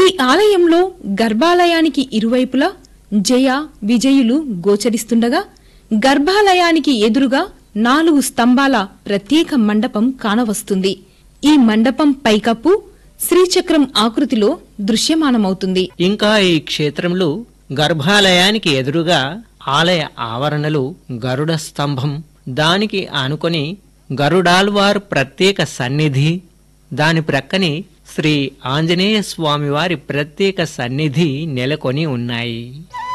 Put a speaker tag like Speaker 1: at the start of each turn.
Speaker 1: ఈ ఆలయంలో గర్భాలయానికి ఇరువైపులా జయ విజయులు గోచరిస్తుండగా గర్భాలయానికి ఎదురుగా నాలుగు స్తంభాల ప్రత్యేక మండపం కానవస్తుంది ఈ మండపం పైకప్పు శ్రీచక్రం ఆకృతిలో దృశ్యమానమవుతుంది
Speaker 2: ఇంకా ఈ క్షేత్రంలో గర్భాలయానికి ఎదురుగా ఆలయ ఆవరణలు గరుడ స్తంభం దానికి ఆనుకొని గరుడాల్వార్ ప్రత్యేక సన్నిధి దాని ప్రక్కనే శ్రీ ఆంజనేయ స్వామివారి ప్రత్యేక సన్నిధి నెలకొని ఉన్నాయి